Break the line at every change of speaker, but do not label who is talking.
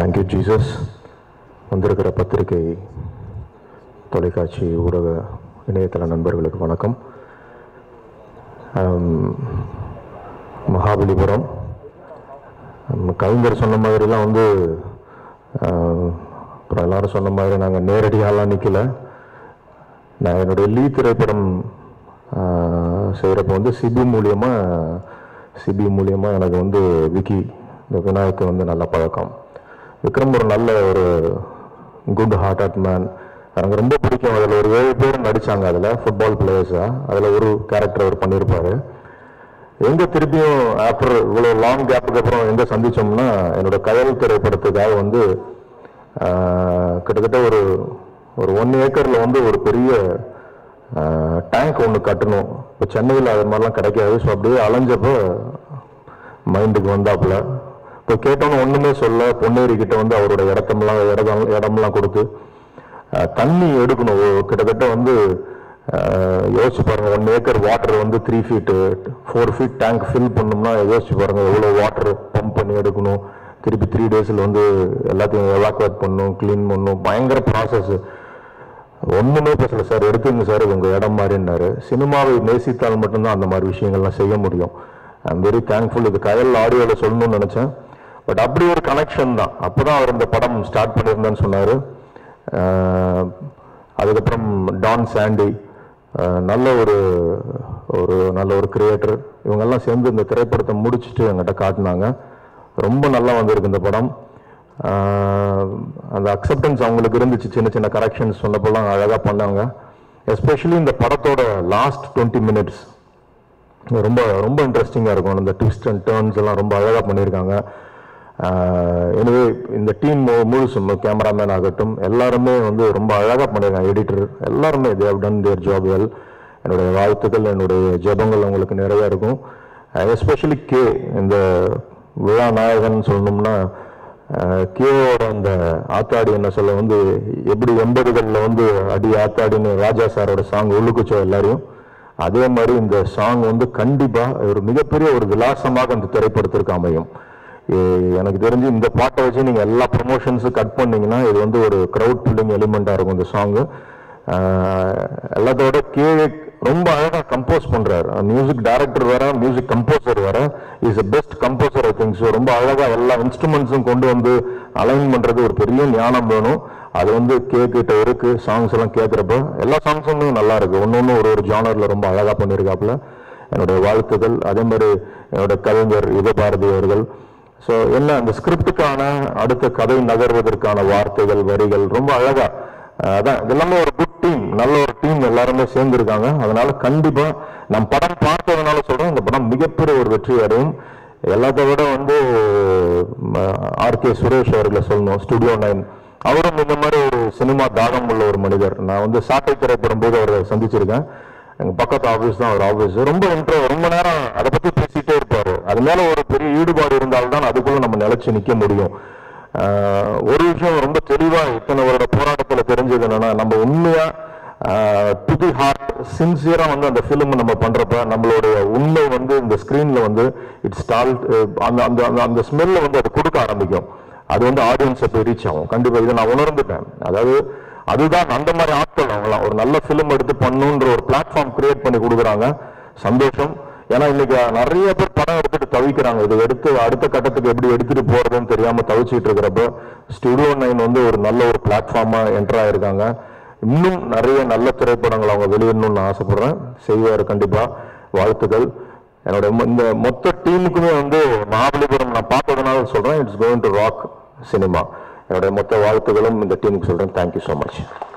thank you Jesus வந்திருக்கிற பத்திரிகை தொலைக்காட்சி ஊடக இணையதள நண்பர்களுக்கு வணக்கம் ஆம், மகாபலிபுரம் நம்ம கவிஞர் சொன்ன மாதிரிலாம் வந்து ஆஹ், அப்புறம் எல்லாரும் சொன்ன மாதிரி நாங்கள் நேரடியாலாம் நிற்கல நான் என்னுடைய லீ திரைப்படம் செய்கிறப்ப வந்து சிபி மூலியமாக சிபி மூலியமாக எனக்கு வந்து விக்கி இந்த விநாயக்கு வந்து நல்ல பழக்கம் விக்ரம் ஒரு நல்ல ஒரு குட் ஹார்ட்டட் மேன் எனக்கு ரொம்ப பிடிக்கும் அதில் ஒரு ஏழு பேர் நடித்தாங்க அதில் ஃபுட்பால் பிளேயர்ஸாக அதில் ஒரு கேரக்டர் அவர் பண்ணியிருப்பாரு எங்க திருப்பியும் ஆஃப்டர் இவ்வளோ லாங் கேப்புக்கு அப்புறம் எங்க சந்திச்சோம்னா என்னோட கயல் திரைப்படத்துக்காக வந்து ஆஹ், கிட்டத்தட்ட ஒரு ஒரு ஒன் ஏக்கரில் வந்து ஒரு பெரிய டேங்க் ஒன்று கட்டணும் இப்போ சென்னையில் அது மாதிரிலாம் கிடைக்காது ஸோ அப்படியே அலைஞ்சப்போ மைண்டுக்கு வந்தாப்புல இப்போ கேட்டோன்னு ஒன்றுமே சொல்ல பொன்னேரி கிட்ட வந்து அவரோட இடத்தமெல்லாம் இடம் இடமெல்லாம் கொடுத்து அஹ், தண்ணி எடுக்கணும் ஓ, கிட்டத்தட்ட வந்து அஹ், யோசிச்சு பாருங்க ஒன் ஏக்கர் வாட்டர் வந்து three feet four feet tank fill பண்ணோம்னா யோசிச்சு பாருங்க எவ்வளோ வாட்டர் பம்ப் பண்ணி எடுக்கணும் திருப்பி த்ரீ டேஸில் வந்து எல்லாத்தையும் எவாக்குவேட் பண்ணணும் க்ளீன் பண்ணணும் பயங்கர ப்ராசஸ் ஒண்ணுமே பேசல சார் எடுத்துங்க சார் இது உங்க இடம் மாதிரின்னாரு சினிமாவை நேசித்தால் மட்டும்தான் அந்த மாதிரி விஷயங்கள்லாம் செய்ய முடியும் ஐம் வெரி தேங்க்ஃபுல் இது கயல் ஆடியோவில் சொல்லணும்னு நினைச்சேன் பட் அப்படி ஒரு கனெக்ஷன் தான் அப்பதான் அவர் இந்த படம் ஸ்டார்ட் பண்ணியிருந்தேன்னு சொன்னாரு அஹ், அதுக்கப்புறம் டான் சாண்டி அஹ், நல்ல ஒரு ஒரு நல்ல ஒரு கிரியேட்டர் இவங்கெல்லாம் சேர்ந்து இந்த திரைப்படத்தை முடிச்சுட்டு என்கிட்ட காட்டினாங்க ரொம்ப நல்லா வந்திருக்கு இந்த படம் ஆஹ் அந்த அக்செப்டன்ஸ் அவங்களுக்கு இருந்துச்சு சின்ன சின்ன கரெக்ஷன்ஸ் சொன்னப்பெல்லாம் அழகாக பண்ணாங்க எஸ்பெஷலி இந்த படத்தோட லாஸ்ட் டுவெண்ட்டி மினிட்ஸ் ரொம்ப ரொம்ப இன்ட்ரெஸ்டிங்காக இருக்கும் அந்த ட்விஸ்ட் அண்ட் டேர்ன்ஸ் எல்லாம் ரொம்ப அழகாக பண்ணியிருக்காங்க எனவே இந்த டீம் முழுசு கேமராமேன் ஆகட்டும் எல்லாருமே வந்து ரொம்ப அழகாக பண்ணியிருக்காங்க எடிட்டர் எல்லாருமே they've done their job well என்னுடைய வாழ்த்துக்கள் என்னுடைய ஜெபங்கள் அவங்களுக்கு நிறைய இருக்கும் எஸ்பெஷலி கே இந்த விழா நாயகன் சொல்லணும்னா கேவோட அந்த ஆத்தாடி என்ன சொல்ல வந்து எப்படி எண்பதுகளில் வந்து அடி ஆத்தாடின்னு ராஜா சாரோட சாங் உள்ளுக்குச்சோ எல்லாரையும் அதே மாதிரி இந்த சாங் வந்து கண்டிப்பா ஒரு மிகப்பெரிய ஒரு விலாசமாக அந்த திரைப்படத்திற்கு அமையும் எ- எனக்கு தெரிஞ்சு இந்த பாட்டை வச்சு நீங்க எல்லா ப்ரொமோஷன்ஸும் கட் பண்ணீங்கன்னா இது வந்து ஒரு க்ரௌட் புல்லிங் எலிமெண்டா இருக்கும் இந்த சாங் எல்லாத்தோட கே ரொம்ப அழகா கம்போஸ் பண்றாரு மியூசிக் டைரக்டர் வேற மியூசிக் கம்போசர் வேற is best composer I think so ரொம்ப அழகா எல்லா இன்ஸ்ட்ருமெண்ட்ஸும் கொண்டு வந்து அலைன் பண்றது ஒரு பெரிய ஞானம் வேணும் அது வந்து கேக்கிட்ட இருக்கு சாங்ஸ் எல்லாம் கேட்குறப்ப எல்லா சாங்ஸுமே நல்லா இருக்கு ஒன்னொன்னு ஒரு ஒரு ஜானர்ல ரொம்ப அழகா பண்ணியிருக்காப்புல என்னுடைய வாழ்த்துக்கள் அதே மாதிரி என்னோட கவிஞர் யுகபாரதி அவர்கள் ஸோ என்ன அந்த ஸ்கிரிப்டுக்கான அடுத்த கதை நகர்வதற்கான வார்த்தைகள் வரிகள் ரொம்ப அழகா அஹ் அதான் இது எல்லாமே ஒரு குட் டீம் நல்ல ஒரு டீம் எல்லாருமே சேர்ந்துருக்காங்க அதனால கண்டிப்பா நான் படம் பார்த்ததுனால சொல்றேன் இந்த படம் மிகப்பெரிய ஒரு வெற்றி அடையும் எல்லாத்த விட வந்து ஆர் கே சுரேஷ் அவர்களை சொல்லணும் ஸ்டுடியோ நைன் அவரும் இந்த மாதிரி ஒரு சினிமா தாகம் உள்ள ஒரு மனிதர் நான் வந்து சாட்டை திரைப்படம் போது அவரை சந்திச்சிருக்கேன் எங்க பக்கத்து ஆபீஸ் தான் அவர் ஆபீஸ் ரொம்ப இன்ட்ரோ ரொம்ப நேரம் அதை பத்தி பேசிட்டே இருப்பாரு அது மேல ஒரு பெரிய ஈடுபாடு இருந்தால்தான் அதுக்குள்ள நம்ம நிலைச்சு நிக்க முடியும் ஆஹ் ஒரு விஷயம் ரொம்ப தெளிவா இத்தனை வருட போராட்டத்துல தெரிஞ்சது என்னன்னா நம்ம உண்மையா டு தி ஹார்ட் சின்சியரா வந்து அந்த ஃபிலிம் நம்ம பண்றப்ப நம்மளுடைய உண்மை வந்து இந்த ஸ்கிரீன்ல வந்து இட்ஸ் ஸ்டால் அந்த அந்த அந்த- அந்த ஸ்மெல்ல வந்து அது கொடுக்க ஆரம்பிக்கும் அது வந்து ஆடியன்ஸை போய் ரீச் ஆகும் கண்டிப்பா இதை நான் உணர்ந்துட்டேன் அதாவது அதுதான் அந்த மாதிரி ஆட்கள் அவங்களாம் ஒரு நல்ல ஃபிலிம் எடுத்து பண்ணுன்ற ஒரு பிளாட்ஃபார்ம் கிரியேட் பண்ணி கொடுக்குறாங்க சந்தோஷம் ஏன்னா இன்னைக்கு நிறைய பேர் படம் எடுத்துட்டு தவிக்கிறாங்க இதை எடுத்து அடுத்த கட்டத்துக்கு எப்படி எடுத்துட்டு போறதுன்னு தெரியாம தவிச்சிட்டு இருக்கிறப்ப ஸ்டுடியோ நைன் வந்து ஒரு நல்ல ஒரு பிளாட்ஃபார்மா என்டர் ஆயிருக்காங்க இன்னும் நிறைய நல்ல திரைப்படங்கள் அவங்க வெளியிடணும்னு நான் ஆசைப்படுறேன் செய்வார் கண்டிப்பா வாழ்த்துக்கள் என்னோட மொ- இந்த மொத்த டீமுக்குமே வந்து மகாபலிபுரம் நான் பார்த்ததுனால சொல்றேன் it's going to rock cinema என்னோட மொத்த வாழ்த்துக்களும் இந்த டீமுக்கு சொல்றேன் தேங்க்யூ ஸோ மச்